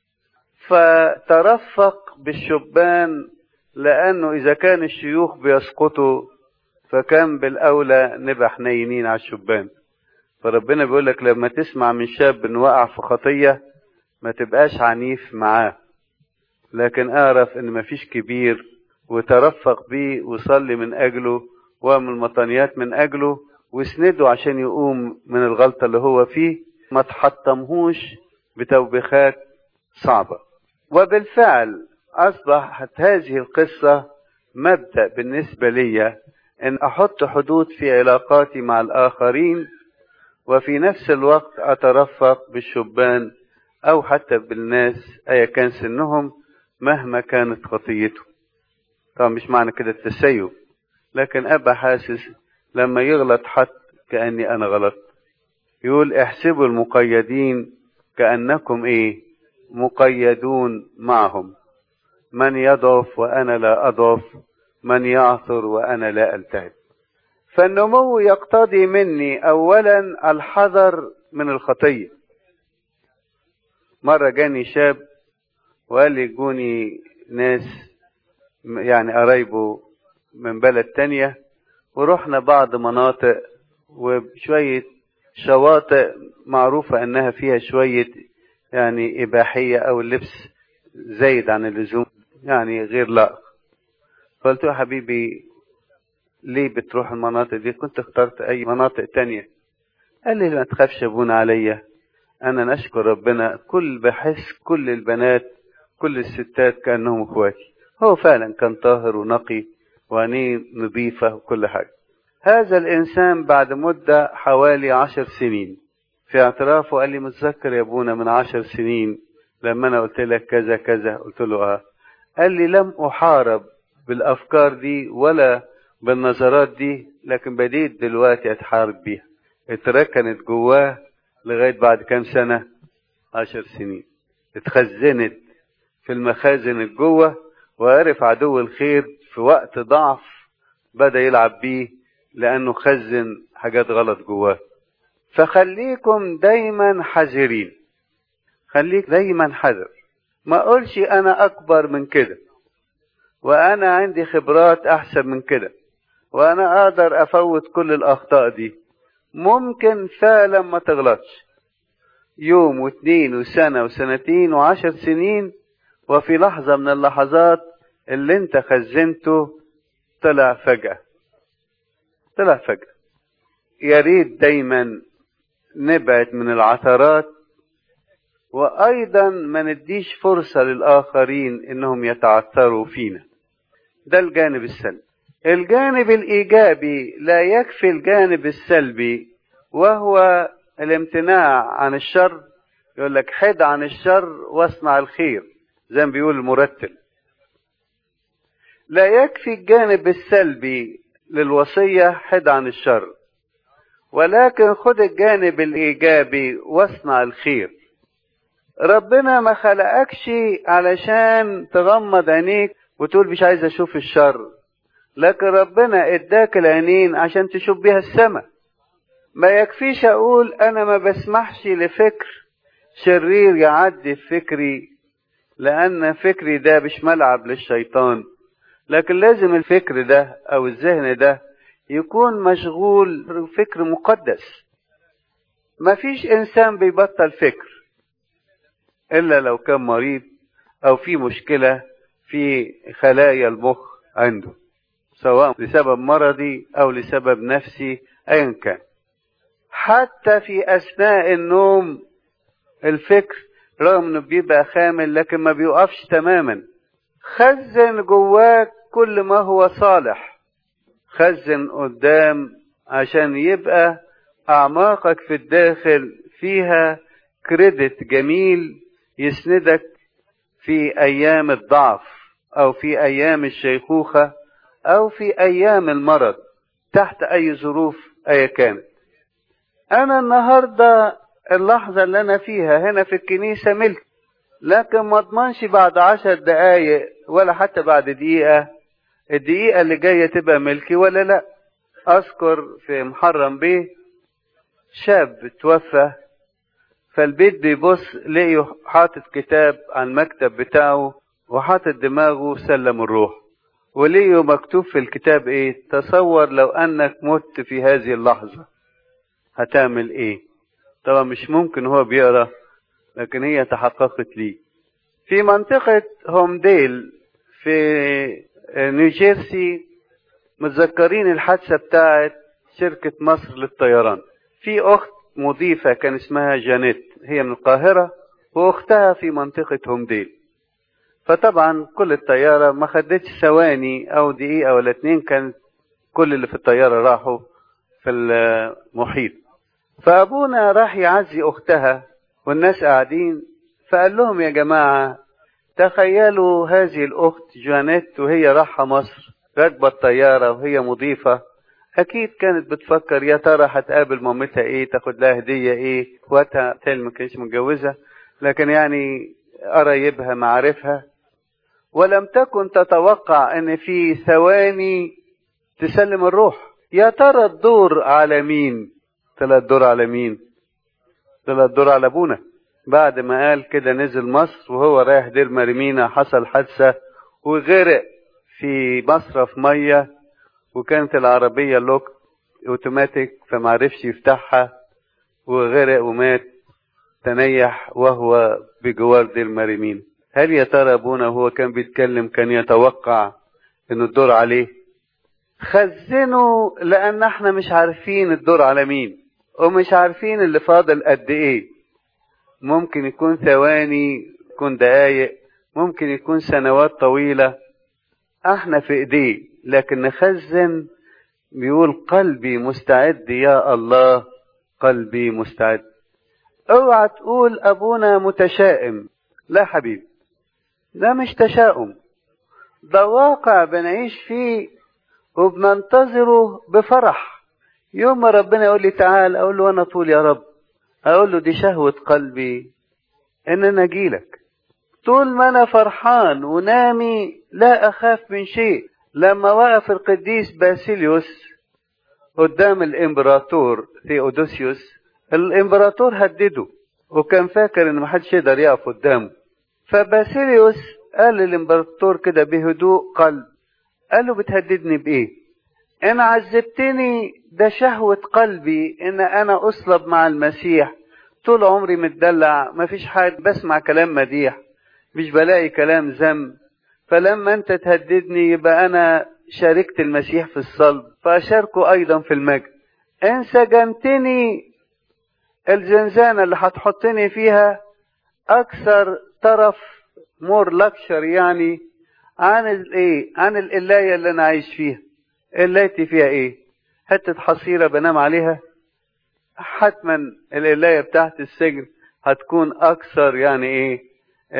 فترفق بالشبان لانه اذا كان الشيوخ بيسقطوا فكان بالاولى نبقى حنينين على الشبان فربنا بيقول لك لما تسمع من شاب انه وقع في خطيه ما تبقاش عنيف معاه لكن اعرف ان مفيش كبير وترفق بيه وصلي من اجله واعمل مطانيات من اجله واسنده عشان يقوم من الغلطه اللي هو فيه ما تحطمهوش بتوبيخات صعبه وبالفعل اصبحت هذه القصه مبدا بالنسبه لي ان احط حدود في علاقاتي مع الاخرين وفي نفس الوقت أترفق بالشبان أو حتى بالناس أيا كان سنهم مهما كانت خطيتهم طبعا مش معنى كده التسيب لكن أبقى حاسس لما يغلط حد كأني أنا غلط يقول احسبوا المقيدين كأنكم إيه مقيدون معهم من يضعف وأنا لا أضعف من يعثر وأنا لا ألتهب فالنمو يقتضي مني اولا الحذر من الخطيه مره جاني شاب وقال لي جوني ناس يعني قرايبه من بلد تانية ورحنا بعض مناطق وشوية شواطئ معروفة انها فيها شوية يعني اباحية او اللبس زايد عن اللزوم يعني غير لائق فقلت له حبيبي ليه بتروح المناطق دي كنت اخترت اي مناطق تانية قال لي ما تخافش ابونا عليا انا نشكر ربنا كل بحس كل البنات كل الستات كانهم اخواتي هو فعلا كان طاهر ونقي وعينيه نظيفة وكل حاجة هذا الانسان بعد مدة حوالي عشر سنين في اعترافه قال لي متذكر يا ابونا من عشر سنين لما انا قلت لك كذا كذا قلت له اه قال لي لم احارب بالافكار دي ولا بالنظرات دي لكن بديت دلوقتي اتحارب بيها اتركنت جواه لغاية بعد كام سنة عشر سنين اتخزنت في المخازن الجوه وعرف عدو الخير في وقت ضعف بدأ يلعب بيه لأنه خزن حاجات غلط جواه فخليكم دايما حذرين خليك دايما حذر ما اقولش انا اكبر من كده وانا عندي خبرات احسن من كده وانا اقدر افوت كل الاخطاء دي ممكن فعلا ما تغلطش يوم واثنين وسنة وسنتين وعشر سنين وفي لحظة من اللحظات اللي انت خزنته طلع فجأة طلع فجأة يا ريت دايما نبعد من العثرات وايضا ما نديش فرصة للاخرين انهم يتعثروا فينا ده الجانب السلبي الجانب الايجابي لا يكفي الجانب السلبي وهو الامتناع عن الشر يقول لك حد عن الشر واصنع الخير زي ما بيقول المرتل لا يكفي الجانب السلبي للوصية حد عن الشر ولكن خد الجانب الإيجابي واصنع الخير ربنا ما خلقكش علشان تغمض عينيك وتقول مش عايز اشوف الشر لكن ربنا اداك العينين عشان تشوف بيها السماء ما يكفيش اقول انا ما بسمحش لفكر شرير يعدي في فكري لان فكري ده مش ملعب للشيطان لكن لازم الفكر ده او الذهن ده يكون مشغول فكر مقدس ما فيش انسان بيبطل فكر الا لو كان مريض او في مشكله في خلايا المخ عنده سواء لسبب مرضي او لسبب نفسي ايا كان حتى في اثناء النوم الفكر رغم انه بيبقى خامل لكن ما بيوقفش تماما خزن جواك كل ما هو صالح خزن قدام عشان يبقى اعماقك في الداخل فيها كريدت جميل يسندك في ايام الضعف او في ايام الشيخوخه او في ايام المرض تحت اي ظروف اي كانت انا النهارده اللحظه اللي انا فيها هنا في الكنيسه ملك لكن ما اضمنش بعد عشر دقايق ولا حتى بعد دقيقه الدقيقه اللي جايه تبقى ملكي ولا لا اذكر في محرم بيه شاب توفى فالبيت بيبص لقيه حاطط كتاب على المكتب بتاعه وحاطط دماغه سلم الروح ولقيه مكتوب في الكتاب ايه تصور لو انك مت في هذه اللحظة هتعمل ايه طبعا مش ممكن هو بيقرا لكن هي تحققت لي في منطقة هومديل في نيوجيرسي متذكرين الحادثة بتاعت شركة مصر للطيران في أخت مضيفة كان اسمها جانيت هي من القاهرة وأختها في منطقة هومديل فطبعا كل الطيارة ما خدتش ثواني أو دقيقة ولا اتنين كانت كل اللي في الطيارة راحوا في المحيط فأبونا راح يعزي أختها والناس قاعدين فقال لهم يا جماعة تخيلوا هذه الأخت جانيت وهي رايحة مصر راكبة الطيارة وهي مضيفة أكيد كانت بتفكر يا ترى هتقابل مامتها إيه تاخد لها هدية إيه وقتها تل ما كانش متجوزة لكن يعني قرايبها معارفها ولم تكن تتوقع ان في ثواني تسلم الروح يا ترى الدور على مين طلع الدور على مين طلع الدور على ابونا بعد ما قال كده نزل مصر وهو رايح دير مرمينا حصل حادثة وغرق في مصرف مية وكانت العربية لوك اوتوماتيك فمعرفش يفتحها وغرق ومات تنيح وهو بجوار دير مريمين هل يا ترى ابونا وهو كان بيتكلم كان يتوقع انه الدور عليه خزنوا لان احنا مش عارفين الدور على مين ومش عارفين اللي فاضل قد ايه ممكن يكون ثواني يكون دقايق ممكن يكون سنوات طويلة احنا في ايديه لكن نخزن بيقول قلبي مستعد يا الله قلبي مستعد اوعى تقول ابونا متشائم لا حبيبي ده مش تشاؤم ده واقع بنعيش فيه وبننتظره بفرح يوم ما ربنا يقول لي تعال اقول له انا طول يا رب اقول له دي شهوة قلبي ان انا اجيلك طول ما انا فرحان ونامي لا اخاف من شيء لما وقف القديس باسيليوس قدام الامبراطور ثيودوسيوس الامبراطور هدده وكان فاكر ان محدش يقدر يقف قدامه فباسيليوس قال للامبراطور كده بهدوء قلب قال له بتهددني بايه ان عذبتني ده شهوة قلبي ان انا اصلب مع المسيح طول عمري متدلع مفيش حد بسمع كلام مديح مش بلاقي كلام ذم فلما انت تهددني يبقى انا شاركت المسيح في الصلب فاشاركه ايضا في المجد ان سجنتني الزنزانة اللي هتحطني فيها اكثر طرف مور لكشر يعني عن الايه عن القلاية اللي انا عايش فيها قلايتي فيها ايه حتة حصيرة بنام عليها حتما القلاية بتاعت السجن هتكون اكثر يعني ايه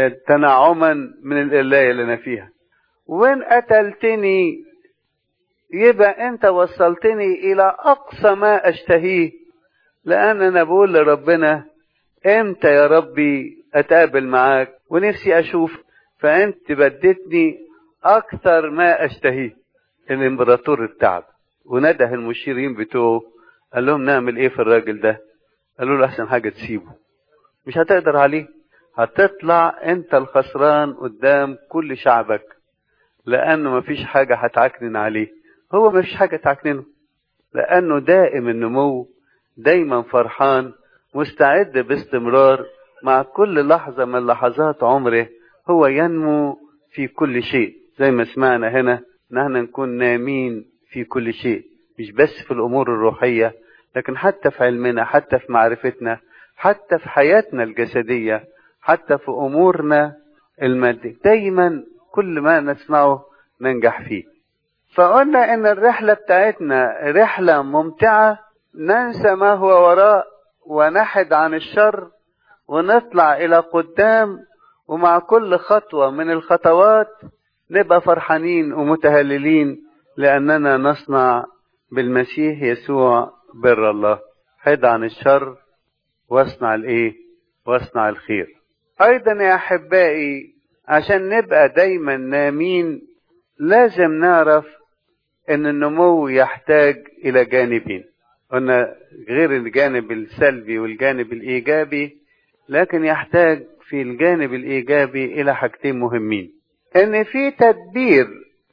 تنعما من القلاية اللي انا فيها وين قتلتني يبقى انت وصلتني الى اقصى ما اشتهيه لان انا بقول لربنا امتى يا ربي اتقابل معاك ونفسي اشوف فانت بدتني اكثر ما اشتهيه الامبراطور التعب ونده المشيرين بتوعه قال لهم نعمل ايه في الراجل ده قالوا له احسن حاجه تسيبه مش هتقدر عليه هتطلع انت الخسران قدام كل شعبك لانه مفيش حاجه هتعكنن عليه هو مفيش حاجه تعكننه لانه دائم النمو دايما فرحان مستعد باستمرار مع كل لحظه من لحظات عمره هو ينمو في كل شيء زي ما سمعنا هنا نحن نكون نامين في كل شيء مش بس في الامور الروحيه لكن حتى في علمنا حتى في معرفتنا حتى في حياتنا الجسديه حتى في امورنا الماديه دايما كل ما نسمعه ننجح فيه فقلنا ان الرحله بتاعتنا رحله ممتعه ننسى ما هو وراء ونحد عن الشر ونطلع الى قدام ومع كل خطوه من الخطوات نبقى فرحانين ومتهللين لاننا نصنع بالمسيح يسوع بر الله حد عن الشر واصنع الايه واصنع الخير ايضا يا احبائي عشان نبقى دايما نامين لازم نعرف ان النمو يحتاج الى جانبين قلنا غير الجانب السلبي والجانب الايجابي لكن يحتاج في الجانب الايجابي الى حاجتين مهمين ان في تدبير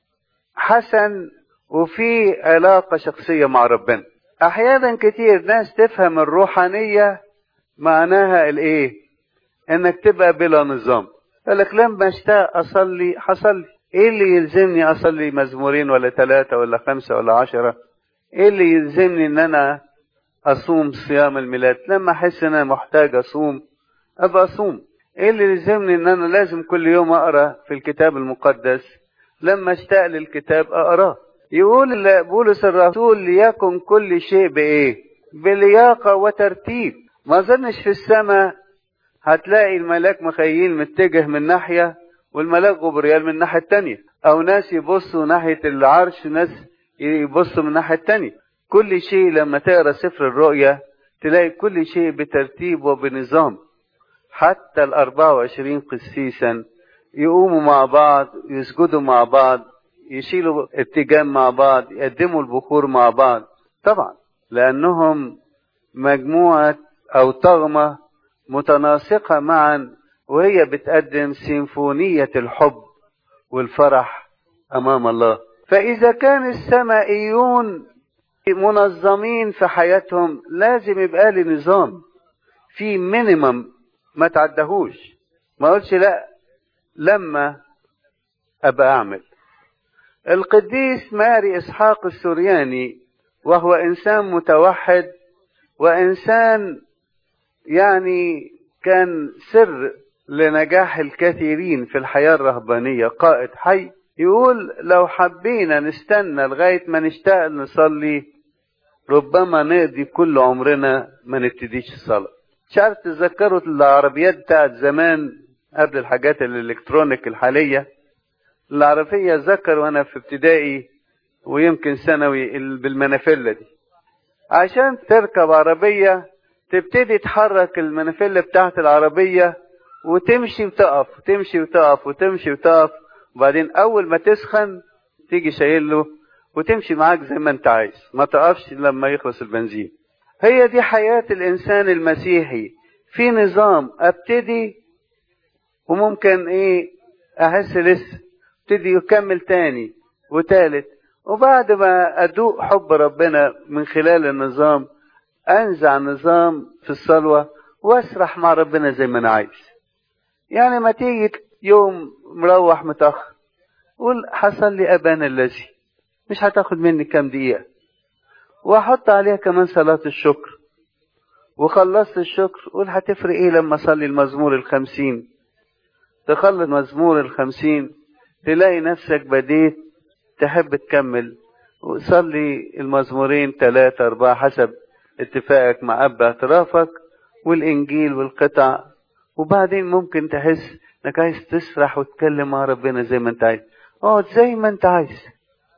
حسن وفي علاقه شخصيه مع ربنا احيانا كتير ناس تفهم الروحانيه معناها الايه انك تبقى بلا نظام قالك لما اشتاق اصلي حصل ايه اللي يلزمني اصلي مزمورين ولا ثلاثة ولا خمسة ولا عشرة ايه اللي يلزمني ان انا اصوم صيام الميلاد لما احس ان انا محتاج اصوم ابقى اصوم ايه اللي يلزمني ان انا لازم كل يوم اقرا في الكتاب المقدس لما اشتاق للكتاب اقراه يقول بولس الرسول ليكن كل شيء بايه بلياقة وترتيب ما اظنش في السماء هتلاقي الملاك مخيل متجه من ناحية والملاك غبريال من الناحية التانية أو ناس يبصوا ناحية العرش ناس يبصوا من الناحية التانية كل شيء لما تقرا سفر الرؤيا تلاقي كل شيء بترتيب وبنظام حتى ال 24 قسيسا يقوموا مع بعض يسجدوا مع بعض يشيلوا اتجام مع بعض يقدموا البخور مع بعض طبعا لأنهم مجموعة أو طغمة متناسقة معا وهي بتقدم سيمفونية الحب والفرح أمام الله فإذا كان السمائيون منظمين في حياتهم لازم يبقى لي نظام في مينيمم ما تعدهوش ما اقولش لا لما ابقى اعمل القديس ماري اسحاق السورياني وهو انسان متوحد وانسان يعني كان سر لنجاح الكثيرين في الحياة الرهبانية قائد حي يقول لو حبينا نستنى لغاية ما نشتاق نصلي ربما نقضي كل عمرنا ما نبتديش الصلاة مش عارف تتذكروا العربيات بتاعت زمان قبل الحاجات الالكترونيك الحالية العربية ذكر وانا في ابتدائي ويمكن ثانوي بالمنافلة دي عشان تركب عربية تبتدي تحرك المنافلة بتاعت العربية وتمشي وتقف تمشي وتقف وتمشي وتقف وبعدين أول ما تسخن تيجي شايل له وتمشي معاك زي ما أنت عايز ما تقفش لما يخلص البنزين هي دي حياة الإنسان المسيحي في نظام أبتدي وممكن إيه أحس لسه ابتدي يكمل تاني وتالت وبعد ما أدوق حب ربنا من خلال النظام انزع نظام في الصلوة واسرح مع ربنا زي ما انا عايز يعني ما تيجي يوم مروح متأخر قول حصل لي ابانا الذي مش هتاخد مني كام دقيقة واحط عليها كمان صلاة الشكر وخلصت الشكر قول هتفرق ايه لما اصلي المزمور الخمسين تخلص مزمور الخمسين تلاقي نفسك بديت تحب تكمل وصلي المزمورين ثلاثة أربعة حسب اتفاقك مع أب اعترافك والإنجيل والقطع وبعدين ممكن تحس إنك عايز تسرح وتتكلم مع ربنا زي ما أنت عايز اقعد زي ما أنت عايز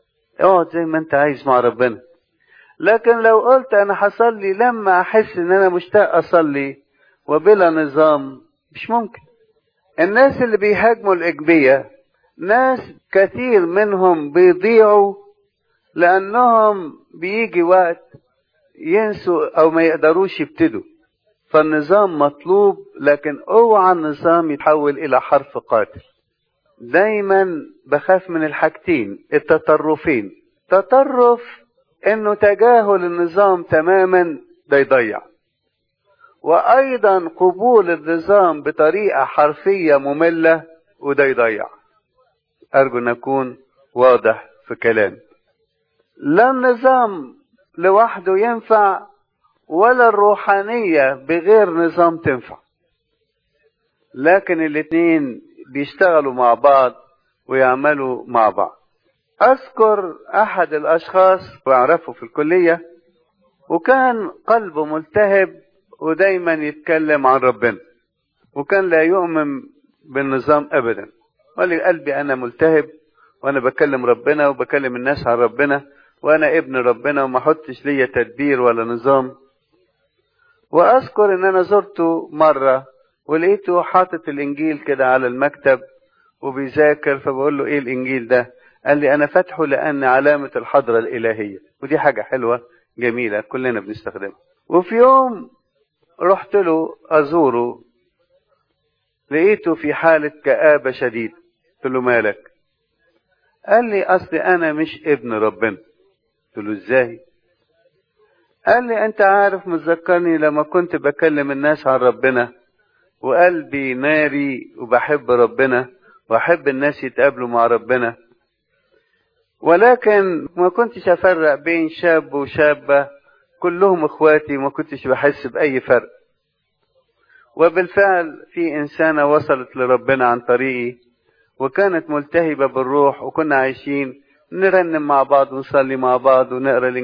اقعد زي ما انت عايز مع ربنا لكن لو قلت انا هصلي لما احس ان انا مشتاق اصلي وبلا نظام مش ممكن الناس اللي بيهاجموا الاجبيه ناس كثير منهم بيضيعوا لانهم بيجي وقت ينسوا او ما يقدروش يبتدوا فالنظام مطلوب لكن اوعى النظام يتحول الى حرف قاتل دايما بخاف من الحاجتين التطرفين تطرف انه تجاهل النظام تماما ده يضيع وايضا قبول النظام بطريقه حرفيه ممله وده يضيع ارجو ان اكون واضح في كلامي لا النظام لوحده ينفع ولا الروحانيه بغير نظام تنفع لكن الاثنين بيشتغلوا مع بعض ويعملوا مع بعض اذكر احد الاشخاص واعرفه في الكليه وكان قلبه ملتهب ودايما يتكلم عن ربنا وكان لا يؤمن بالنظام ابدا قال لي قلبي انا ملتهب وانا بكلم ربنا وبكلم الناس عن ربنا وانا ابن ربنا وما احطش ليا تدبير ولا نظام واذكر ان انا زرته مره ولقيته حاطط الانجيل كده على المكتب وبيذاكر فبقول له ايه الانجيل ده قال لي انا فاتحه لان علامه الحضره الالهيه ودي حاجه حلوه جميله كلنا بنستخدمها وفي يوم رحت له ازوره لقيته في حاله كابه شديده قلت له مالك قال لي اصل انا مش ابن ربنا قلت له ازاي قال لي انت عارف متذكرني لما كنت بكلم الناس عن ربنا وقلبي ناري وبحب ربنا واحب الناس يتقابلوا مع ربنا ولكن ما كنتش افرق بين شاب وشابة كلهم اخواتي ما كنتش بحس باي فرق وبالفعل في انسانة وصلت لربنا عن طريقي وكانت ملتهبة بالروح وكنا عايشين نرنم مع بعض ونصلي مع بعض ونقرا